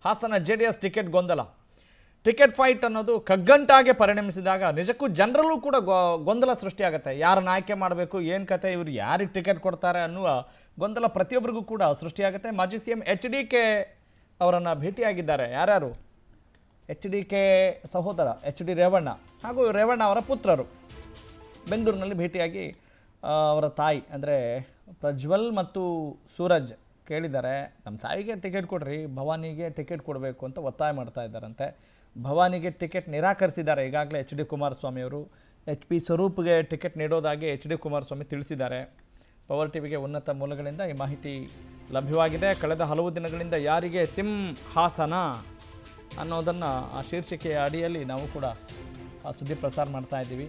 Hassan J D S ticket ಗೊಂದಲ ticket fight ಅನ್ನೋದು ಕಗ್ಗಂಟಾಗೆ ಪರಿಣಮಿಸಿದಾಗ ನಿಜಕ್ಕೂ ಜನರಲ್ಲೂ ಕೂಡ ಗೊ- ಗೊಂದಲ ಸೃಷ್ಟಿಯಾಗುತ್ತೆ ಯಾರನ್ನ ಆಯ್ಕೆ ಮಾಡಬೇಕು ಏನು ಕತೆ ಇವರು ಯಾರಿಗೆ ಟಿಕೆಟ್ ಕೊಡ್ತಾರೆ ಅನ್ನುವ ಗೊಂದಲ ಪ್ರತಿಯೊಬ್ಬರಿಗೂ ಕೂಡ ಸೃಷ್ಟಿಯಾಗುತ್ತೆ ಮಾಜಿ C M H D K ಅವರನ್ನು ಭೇಟಿಯಾಗಿದ್ದಾರೆ ಯಾರ್ಯಾರು ಎಚ್ ಡಿ ಕೆ ಸಹೋದರ ಎಚ್ ಡಿ ರೇವಣ್ಣ ಹಾಗೂ ರೇವಣ್ಣ ಅವರ ಪುತ್ರರು ಬೆಂಗಳೂರಿನಲ್ಲಿ ಭೇಟಿಯಾಗಿ ಆ, ಅವರ ತಾಯಿ ಅಂದರೆ ಪ್ರಜ್ವಲ್ ಮತ್ತು ಸೂರಜ್ ಕೇಳಿದ್ದಾರೆ ನಮ್ಮ ತಾಯಿಗೆ ಟಿಕೆಟ್ ಕೊಡ್ರಿ ಭವಾನಿಗೆ ಟಿಕೆಟ್ ಕೊಡಬೇಕು ಅಂತ ಒತ್ತಾಯ ಮಾಡ್ತಾ ಇದ್ದಾರಂತೆ ಭವಾನಿಗೆ ಟಿಕೆಟ್ ನಿರಾಕರಿಸಿದ್ದಾರೆ ಈಗಾಗಲೇ ಎಚ್ ಡಿ ಕುಮಾರಸ್ವಾಮಿ ಅವರು ಎಚ್ ಪಿ ಸ್ವರೂಪ್ಗೆ ಟಿಕೆಟ್ ನೀಡೋದಾಗಿ ಎಚ್ ಡಿ ಕುಮಾರಸ್ವಾಮಿ ತಿಳಿಸಿದ್ದಾರೆ ಪವರ್ ಟಿವಿಗೆ ಉನ್ನತ ಮೂಲಗಳಿಂದ ಈ ಮಾಹಿತಿ ಲಭ್ಯವಾಗಿದೆ ಕಳೆದ ಹಲವು ದಿನಗಳಿಂದ ಯಾರಿಗೆ ಸಿಂಹಾಸನ ಅನ್ನೋದನ್ನು ಆ ಶೀರ್ಷಿಕೆಯ ಅಡಿಯಲ್ಲಿ ನಾವು ಕೂಡ ಆ ಸುದ್ದಿ ಪ್ರಸಾರ ಮಾಡ್ತಾ ಇದ್ದೀವಿ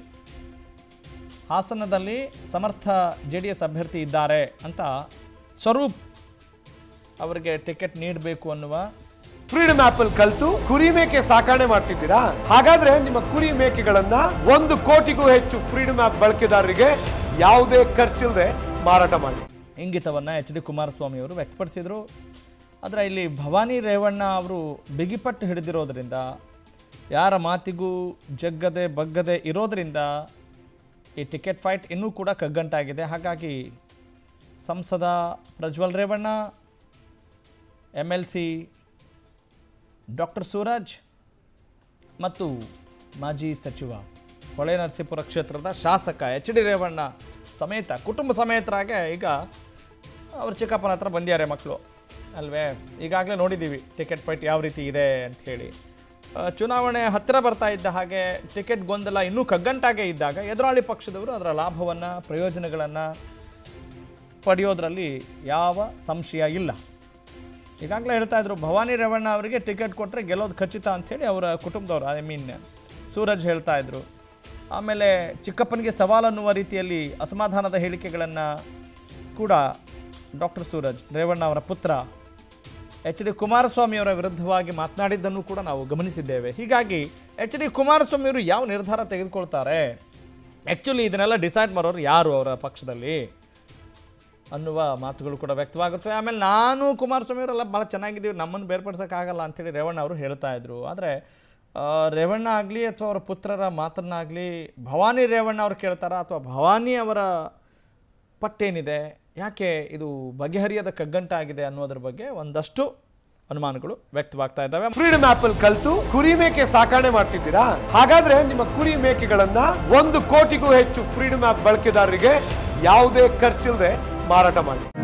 ಹಾಸನದಲ್ಲಿ ಸಮರ್ಥ ಜೆ ಡಿ ಎಸ್ ಅಭ್ಯರ್ಥಿ ಇದ್ದಾರೆ ಅಂತ ಸ್ವರೂಪ್ ಅವರಿಗೆ ಟಿಕೆಟ್ ನೀಡಬೇಕು ಅನ್ನುವ ಫ್ರೀಡಮ್ ಆಪ್ ಅಲ್ಲಿ ಕಲ್ತು ಕುರಿ ಮೇಕೆ ಸಾಕಣೆ ಮಾಡ್ತಿದ್ದೀರಾ ಹಾಗಾದ್ರೆ ನಿಮ್ಮ ಕುರಿ ಮೇಕೆಗಳನ್ನ ಒಂದು ಕೋಟಿಗೂ ಹೆಚ್ಚು ಫ್ರೀಡಮ್ ಆಪ್ ಬಳಕೆದಾರರಿಗೆ ಯಾವುದೇ ಖರ್ಚಿಲ್ಲದೆ ಮಾರಾಟ ಮಾಡಿ ಇಂಗಿತವನ್ನು ಎಚ್ ಡಿ ಕುಮಾರಸ್ವಾಮಿ ಅವರು ವ್ಯಕ್ತಪಡಿಸಿದರು ಆದರೆ ಇಲ್ಲಿ ಭವಾನಿ ರೇವಣ್ಣ ಅವರು ಬಿಗಿಪಟ್ಟು ಹಿಡಿದಿರೋದ್ರಿಂದ ಯಾರ ಮಾತಿಗೂ ಜಗ್ಗದೆ ಬಗ್ಗದೆ ಇರೋದರಿಂದ ಈ ಟಿಕೆಟ್ ಫೈಟ್ ಇನ್ನೂ ಕೂಡ ಕಗ್ಗಂಟಾಗಿದೆ ಹಾಗಾಗಿ ಸಂಸದ Prajwal Revanna M L C doctor Suraj ಮತ್ತು ಮಾಜಿ ಸಚಿವ ಹೊಳೆ ನರಸೀಪುರ ಕ್ಷೇತ್ರದ ಶಾಸಕ ಎಚ್ ಡಿ ರೇವಣ್ಣ ಸಮೇತ ಕುಟುಂಬ ಸಮೇತರಾಗೆ ಈಗ ಅವ್ರ ಚಿಕ್ಕಪ್ಪನ ಹತ್ರ ಬಂದಿದ್ದಾರೆ ಮಕ್ಕಳು ಅಲ್ವೇ ಈಗಾಗಲೇ ನೋಡಿದ್ದೀವಿ ಟಿಕೆಟ್ ಫೈಟ್ ಯಾವ ರೀತಿ ಇದೆ ಅಂತ ಹೇಳಿ ಆ, ಚುನಾವಣೆ ಹತ್ತಿರ ಬರ್ತಾ ಇದ್ದ ಹಾಗೆ ಟಿಕೆಟ್ ಗೊಂದಲ ಇನ್ನೂ ಕಗ್ಗಂಟಾಗೆ ಇದ್ದಾಗ ಎದುರಾಳಿ ಪಕ್ಷದವರು ಅದರ ಲಾಭವನ್ನು ಪ್ರಯೋಜನಗಳನ್ನು ಪಡೆಯೋದ್ರಲ್ಲಿ ಯಾವ ಸಂಶಯ ಇಲ್ಲ ಈಗಾಗಲೇ ಹೇಳ್ತಾ ಇದ್ರು ಭವಾನಿ ರೇವಣ್ಣ ಅವರಿಗೆ ಟಿಕೆಟ್ ಕೊಟ್ಟರೆ ಗೆಲ್ಲೋದು ಖಚಿತ ಅಂಥೇಳಿ ಅವರ ಕುಟುಂಬದವರು ಐ ಮೀನ್ ಸೂರಜ್ ಹೇಳ್ತಾ ಇದ್ರು ಆಮೇಲೆ ಚಿಕ್ಕಪ್ಪನಿಗೆ ಸವಾಲು ಅನ್ನುವ ರೀತಿಯಲ್ಲಿ ಅಸಮಾಧಾನದ ಹೇಳಿಕೆಗಳನ್ನು ಕೂಡ ಡಾಕ್ಟರ್ ಸೂರಜ್ ರೇವಣ್ಣ ಅವರ ಪುತ್ರ ಎಚ್ ಡಿ ಕುಮಾರಸ್ವಾಮಿ ಅವರ ವಿರುದ್ಧವಾಗಿ ಮಾತನಾಡಿದ್ದನ್ನು ಕೂಡ ನಾವು ಗಮನಿಸಿದ್ದೇವೆ ಹೀಗಾಗಿ ಎಚ್ ಡಿ ಕುಮಾರಸ್ವಾಮಿ ಅವರು ಯಾವ ನಿರ್ಧಾರ ತೆಗೆದುಕೊಳ್ತಾರೆ ಆ್ಯಕ್ಚುಲಿ ಇದನ್ನೆಲ್ಲ ಡಿಸೈಡ್ ಮಾಡೋರು ಯಾರು ಅವರ ಪಕ್ಷದಲ್ಲಿ ಅನ್ನುವ ಮಾತುಗಳು ಕೂಡ ವ್ಯಕ್ತವಾಗುತ್ತವೆ ಆಮೇಲೆ ನಾನು ಕುಮಾರಸ್ವಾಮಿ ಅವರೆಲ್ಲ ಭಾಳ ಚೆನ್ನಾಗಿದ್ದೀವಿ ನಮ್ಮನ್ನು ಬೇರ್ಪಡಿಸೋಕ್ಕಾಗಲ್ಲ ಅಂತೇಳಿ ರೇವಣ್ಣ ಅವರು ಹೇಳ್ತಾ ಇದ್ರು ಆದರೆ ಆ, ರೇವಣ್ಣ ಆಗಲಿ ಅಥವಾ ಅವರ ಪುತ್ರರ ಮಾತನ್ನಾಗಲಿ ಭವಾನಿ ರೇವಣ್ಣ ಅವ್ರು ಕೇಳ್ತಾರಾ ಅಥವಾ ಭವಾನಿ ಅವರ ಪಟ್ಟೇನಿದೆ ಯಾಕೆ ಇದು ಬಗೆಹರಿಯದ ಕಗ್ಗಂಟಾಗಿದೆ ಅನ್ನೋದ್ರ ಬಗ್ಗೆ ಒಂದಷ್ಟು ಅನುಮಾನಗಳು ವ್ಯಕ್ತವಾಗ್ತಾ ಇದ್ದಾವೆ ಫ್ರೀಡಮ್ ಆಪ್ ಅಲ್ಲಿ ಕಲ್ತು ಕುರಿ ಮೇಕೆ ಸಾಕಣೆ ಮಾಡ್ತಿದ್ದೀರಾ ಹಾಗಾದ್ರೆ ನಿಮ್ಮ ಕುರಿ ಮೇಕೆಗಳನ್ನ ಒಂದು ಕೋಟಿಗೂ ಹೆಚ್ಚು ಫ್ರೀಡಮ್ ಆಪ್ ಬಳಕೆದಾರರಿಗೆ ಯಾವುದೇ ಖರ್ಚಿಲ್ಲದೆ ಮಾರಾಟ ಮಾಡಿ